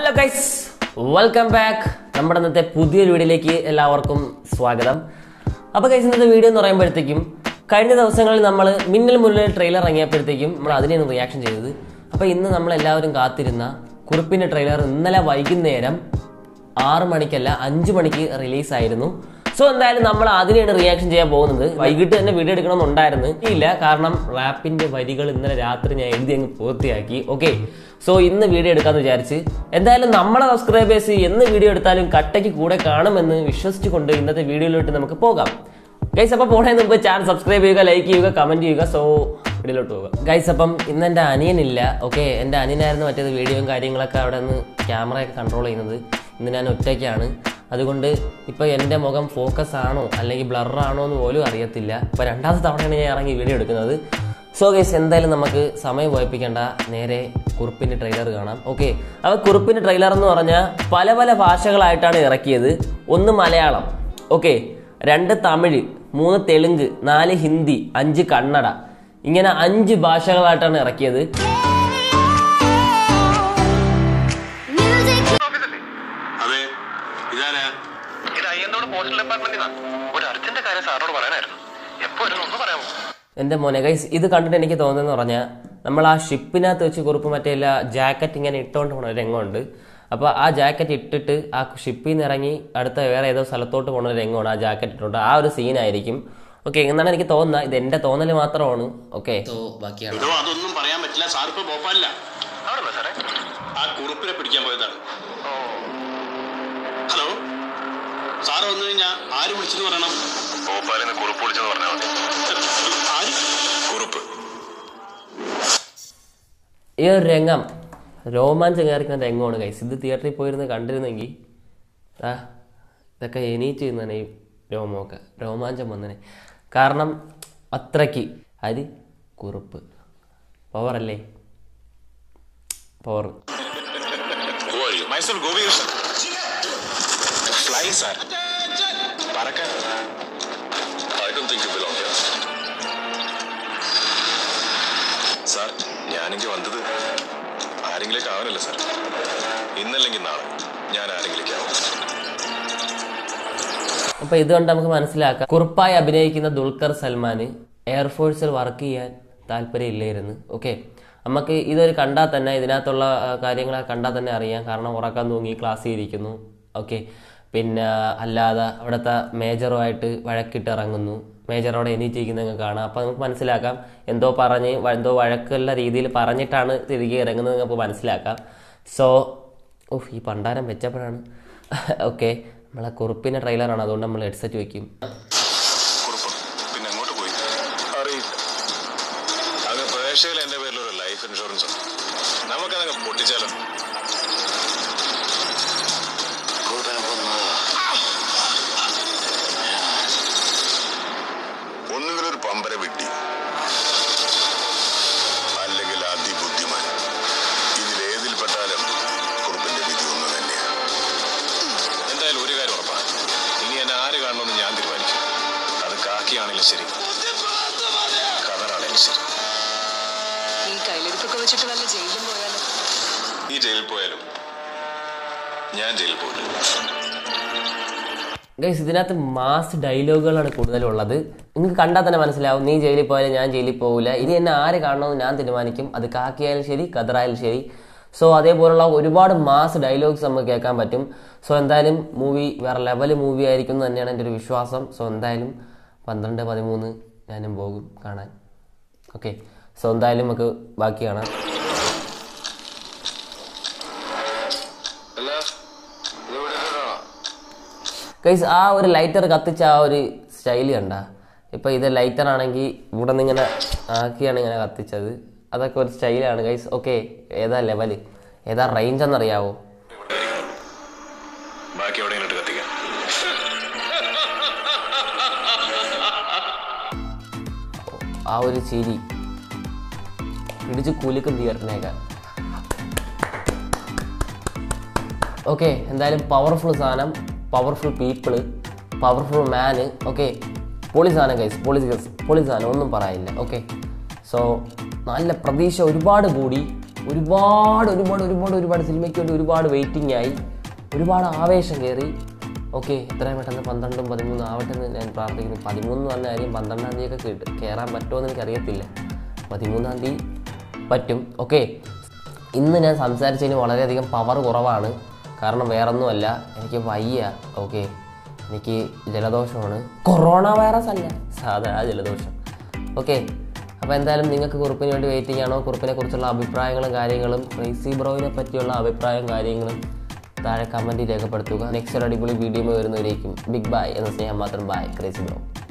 hello guys welcome back നമ്മുടെ ഇന്നത്തെ പുതിയൊരു വീഡിയോയിലേക്ക് എല്ലാവർക്കും സ്വാഗതം അപ്പോൾ ഗൈസ് ഇന്നത്തെ വീഡിയോ എന്ന് പറയുമ്പോഴത്തേക്കും കഴിഞ്ഞ ദിവസങ്ങളിൽ നമ്മൾ മിന്നൽ മുന്നിൽ ട്രെയിലർ ഇറങ്ങിയപ്പോഴത്തേക്കും നമ്മൾ അതിനെയാണ് റിയാക്ഷൻ ചെയ്തത് അപ്പോൾ ഇന്ന് നമ്മൾ എല്ലാവരും കാത്തിരുന്ന കുറിപ്പിൻ്റെ ട്രെയിലർ ഇന്നലെ വൈകുന്നേരം ആറ് മണിക്കല്ല അഞ്ച് മണിക്ക് റിലീസായിരുന്നു സോ എന്തായാലും നമ്മൾ അതിനെയാണ് റിയാക്ഷൻ ചെയ്യാൻ പോകുന്നത് വൈകിട്ട് തന്നെ വീഡിയോ എടുക്കണമെന്നുണ്ടായിരുന്നു ഇല്ല കാരണം റാപ്പിന്റെ വരികൾ ഇന്നലെ രാത്രി ഞാൻ എഴുതി അങ്ങ് പൂർത്തിയാക്കി ഓക്കെ സോ ഇന്ന് വീഡിയോ എടുക്കാമെന്ന് വിചാരിച്ച് എന്തായാലും നമ്മളെ സബ്സ്ക്രൈബേഴ്സ് എന്ന് വീഡിയോ എടുത്താലും കട്ടയ്ക്ക് കൂടെ കാണുമെന്ന് വിശ്വസിച്ചുകൊണ്ട് ഇന്നത്തെ വീഡിയോയിലോട്ട് നമുക്ക് പോകാം ഗൈസ് അപ്പം പോണതിന് മുമ്പ് ചാനൽ സബ്സ്ക്രൈബ് ചെയ്യുക ലൈക്ക് ചെയ്യുക കമന്റ് ചെയ്യുക സോ വീഡിയോയിലോട്ട് പോകുക ഗൈസ് അപ്പം ഇന്ന് എൻ്റെ അനിയനില്ല ഓക്കെ എൻ്റെ അനിയനായിരുന്നു മറ്റേത് വീഡിയോയും കാര്യങ്ങളൊക്കെ അവിടെ നിന്ന് ക്യാമറയൊക്കെ കൺട്രോൾ ചെയ്യുന്നത് ഇന്ന് ഞാൻ ഒറ്റയ്ക്കാണ് അതുകൊണ്ട് ഇപ്പോൾ എൻ്റെ മുഖം ഫോക്കസ് ആണോ അല്ലെങ്കിൽ ബ്ലർ ആണോ എന്ന് പോലും അറിയത്തില്ല ഇപ്പോൾ രണ്ടാമത്തെ തവണയാണ് ഞാൻ ഇറങ്ങി വീഡിയോ എടുക്കുന്നത് സോ ഗൈസ് എന്തായാലും നമുക്ക് സമയം പോയിപ്പിക്കേണ്ട നേരെ കുറിപ്പിൻ്റെ ട്രെയിലർ കാണാം ഓക്കെ അപ്പോൾ കുറിപ്പിൻ്റെ ട്രെയിലർ എന്ന് പറഞ്ഞാൽ പല പല ഭാഷകളായിട്ടാണ് ഇറക്കിയത് ഒന്ന് മലയാളം ഓക്കെ രണ്ട് തമിഴ് മൂന്ന് തെലുങ്ക് നാല് ഹിന്ദി അഞ്ച് കന്നഡ ഇങ്ങനെ അഞ്ച് ഭാഷകളായിട്ടാണ് ഇറക്കിയത് ഓഫീസല്ലേ അതെ ഇതാരാ ഇത് അയ്യന്തോട് പോസ്റ്റൽ ഡിപ്പാർട്ട്മെന്റിൽ നിന്നാണ് ഒരു അർജന്റ് കാര്യം സാറിനോട് പറയാനായിരുന്നു എപ്പോ വരുന്നു ഒന്ന് പറയാമോ എൻ്റെ മോനെ ഗൈസ് ഇത് കണ്ടിട്ട് എനിക്ക് തോന്നുന്നതെന്ന് പറഞ്ഞാൽ നമ്മൾ ആ ഷിപ്പിനകത്ത് വെച്ച് കുറിപ്പ് മറ്റേ എല്ലാ ജാക്കറ്റ് ഇങ്ങനെ ഇട്ടുകൊണ്ട് പോണ ഒരു രംഗമുണ്ട് അപ്പോൾ ആ ജാക്കറ്റ് ഇട്ടിട്ട് ആ ഷിപ്പിൽ നിന്ന് ഇറങ്ങി അടുത്ത വേറെ ഏതോ സ്ഥലത്തോട്ട് പോണ ഒരു രംഗമാണ് ആ ജാക്കറ്റ് ഇട്ടുകൊണ്ട് ആ ഒരു സീനായിരിക്കും ഓക്കെ എന്നാണ് എനിക്ക് തോന്നുന്നത് ഇത് എൻ്റെ തോന്നൽ മാത്രമാണ് ഓക്കെ സോ ബാക്കിയാണ് ഇതോ അതൊന്നും പറയാൻ പറ്റില്ല സാർ ഇപ്പൊ ഭോപ്പാലില്ല ആണല്ലോ സാറേ ആ കുറുപ്പിനെ പിടിക്കാൻ പോയതാണ് ഓ ഹലോ സാർ വന്നു കഴിഞ്ഞാൽ ആര് വിളിച്ചെന്ന് പറയണം ഭോപ്പാലിൽ നിന്ന് കുറിപ്പ് വിളിച്ചെന്ന് പറഞ്ഞാൽ മതി ആര് കുറുപ്പ് ഈ ഒരു രംഗം രോമാഞ്ചം കയറിക്കുന്ന രംഗമാണ് കൈസ് ഇത് തിയേറ്ററിൽ പോയിരുന്ന് കണ്ടിരുന്നെങ്കിൽ ആ ഇതൊക്കെ എനീറ്റ് ചെയ്യുന്നതാണ് ഈ രോമമൊക്കെ രോമാഞ്ചം വന്നനെ കാരണം അത്രയ്ക്ക് അരി കുറുപ്പ് പവറല്ലേ power Mysore Gopikrishnan fly sir പറക്കാൻ I don't think you belong here sir ഞാനെങ്കിൽ വന്നത് ആരെങ്കിലേക്ക് ആവാനല്ല സാർ ഇന്നല്ലെങ്കിൽ നാളെ ഞാൻ ആരെങ്കിലേക്ക് ആവും അപ്പൊ ഇതുകൊണ്ട് നമുക്ക് മനസ്സിലാക്കാം കുറുപ്പായി അഭിനയിക്കുന്ന ദുൽഖർ സൽമാന് എയർഫോഴ്സിൽ വർക്ക് ചെയ്യാൻ താല്പര്യമില്ലായിരുന്നു ഓക്കെ നമുക്ക് ഇതൊരു കണ്ടാൽ തന്നെ ഇതിനകത്തുള്ള ആ, കാര്യങ്ങളൊക്കെ കണ്ടാൽ തന്നെ അറിയാം കാരണം ഉറക്കം തൂങ്ങി ക്ലാസ്സിൽ ഇരിക്കുന്നു ഓക്കെ പിന്നെ അല്ലാതെ അവിടുത്തെ മേജറുമായിട്ട് വഴക്കിട്ട് ഇറങ്ങുന്നു മേജറോടെ എണീറ്റിരിക്കുന്നതൊക്കെ കാണാം അപ്പോൾ നമുക്ക് മനസ്സിലാക്കാം എന്തോ പറഞ്ഞ് വ- എന്തോ വഴക്കുള്ള രീതിയിൽ പറഞ്ഞിട്ടാണ് തിരികെ ഇറങ്ങുന്നത് നമുക്ക് മനസ്സിലാക്കാം സോ ഓഹ് ഈ പണ്ടാരം വെച്ചപ്പോഴാണ് ഓക്കെ നമ്മളെ കുറുപ്പിൻ്റെ ട്രെയിലറാണ് അതുകൊണ്ട് നമ്മൾ ഹെഡ്സെറ്റ് വെക്കും കുറുപ്പ് പിന്നെ അങ്ങോട്ട് പോയി അറിയില്ല അങ്ങ് പേർഷ്യയിൽ എന്റെ പേരിൽ ഒരു ലൈഫ് ഇൻഷുറൻസ് ഉണ്ട് നമുക്കതങ്ങ് പൊട്ടിച്ചാലോ ഒന്നുകിൽ ഒരു പമ്പര വിട്ടി അല്ലെങ്കിൽ അതിബുദ്ധിമാൻ ഇതിലേതിൽപ്പെട്ടാലും കുറുപ്പിന്റെ വിധി ഒന്ന് തന്നെയാണ് എന്തായാലും ഒരു കാര്യം ഉറപ്പാണ് ഇനി എന്നെ ആര് കാണണമെന്ന് ഞാൻ തീരുമാനിക്കും അത് കാക്കിയാണെങ്കിലും ശരി കതറാണെങ്കിലും ശരി ഈ കയ്യിലിരിപ്പൊക്കെ വെച്ചിട്ട് വല്ല ജയിലും പോയാലോ ഈ ജയിലിൽ പോയാലും ഞാൻ ജയിലിൽ പോയില്ല ഗൈസ് ഇതിനകത്ത് മാസ് ഡയലോഗുകളാണ് കൂടുതലുള്ളത് നിങ്ങൾക്ക് കണ്ടാൽ തന്നെ മനസ്സിലാവും നീ ജയിലിൽ പോയാലും ഞാൻ ജയിലിൽ പോകില്ല ഇനി എന്നെ ആര് കാണണമെന്ന് ഞാൻ തീരുമാനിക്കും അത് കാക്കിയായാലും ശരി കതറായാലും ശരി സോ അതേപോലുള്ള ഒരുപാട് മാസ് ഡയലോഗ്സ് നമുക്ക് കേൾക്കാൻ പറ്റും സോ എന്തായാലും മൂവി വേറെ ലെവൽ മൂവി ആയിരിക്കും എന്ന് തന്നെയാണ് എൻ്റെ ഒരു വിശ്വാസം സോ എന്തായാലും പന്ത്രണ്ട് പതിമൂന്ന് ഞാനും പോകും കാണാൻ ഓക്കെ സോ എന്തായാലും നമുക്ക് ബാക്കി കാണാം ഗൈസ് ആ ഒരു ലൈറ്റർ കത്തിച്ച ആ ഒരു സ്റ്റൈൽ കണ്ട ഇപ്പൊ ഇത് ലൈറ്റർ ആണെങ്കിൽ ഇവിടെ നിന്ന് ഇങ്ങനെ ആക്കിയാണ് ഇങ്ങനെ കത്തിച്ചത് അതൊക്കെ ഒരു സ്റ്റൈലാണ് ഗൈസ് ഓക്കെ ഏതാ ലെവല് ഏതാ റേഞ്ച് എന്നറിയാവോ ബാക്കി എവിടെയെങ്കിലും ഇട്ട് കത്തിക്കാം ആ ഒരു ചിരി പിടിച്ച് കുലുക്കും തിയേറ്ററിനേക്കാൾ ഓക്കെ എന്തായാലും പവർഫുൾ സാധനം powerful people powerful man okay പൊളി സാധനം കൈസ് പൊളി പൊളി സാധനം ഒന്നും പറയാനില്ല ഓക്കെ സോ നല്ല പ്രതീക്ഷ ഒരുപാട് കൂടി ഒരുപാട് ഒരുപാട് ഒരുപാട് ഒരുപാട് സിനിമയ്ക്ക് വേണ്ടി ഒരുപാട് വെയിറ്റിംഗ് ആയി ഒരുപാട് ആവേശം കയറി ഓക്കെ എത്രയും പെട്ടെന്ന് പന്ത്രണ്ടും പതിമൂന്നും ആവട്ടെ എന്ന് ഞാൻ പ്രാർത്ഥിക്കുന്നു പതിമൂന്ന് എന്ന് പറഞ്ഞ കാര്യം പന്ത്രണ്ടാം തീയതി ഒക്കെ കയറാൻ പറ്റുമോ എന്ന് എനിക്കറിയത്തില്ല പതിമൂന്നാം തീയതി പറ്റും ഓക്കെ ഇന്ന് ഞാൻ സംസാരിച്ചതിന് വളരെയധികം പവർ കുറവാണ് കാരണം വേറൊന്നുമല്ല എനിക്ക് വയ്യ ഓക്കെ എനിക്ക് ജലദോഷമാണ് കൊറോണ വൈറസ് അല്ല സാധാ ജലദോഷം ഓക്കെ അപ്പോൾ എന്തായാലും നിങ്ങൾക്ക് കുറിപ്പിന് വേണ്ടി വെയിറ്റിംഗ് ആണോ കുറിപ്പിനെ കുറിച്ചുള്ള അഭിപ്രായങ്ങളും കാര്യങ്ങളും ക്രൈസി ബ്രോയിനെ പറ്റിയുള്ള അഭിപ്രായവും കാര്യങ്ങളും താഴെ കമൻറ്റിൽ രേഖപ്പെടുത്തുക നെക്സ്റ്റ് ഒരു അടിപൊളി വീഡിയോ വരുന്നവരേക്കും ബിഗ് ബൈ എന്ന സ്നേഹം മാത്രം ബൈ ക്രൈസി ബ്രോ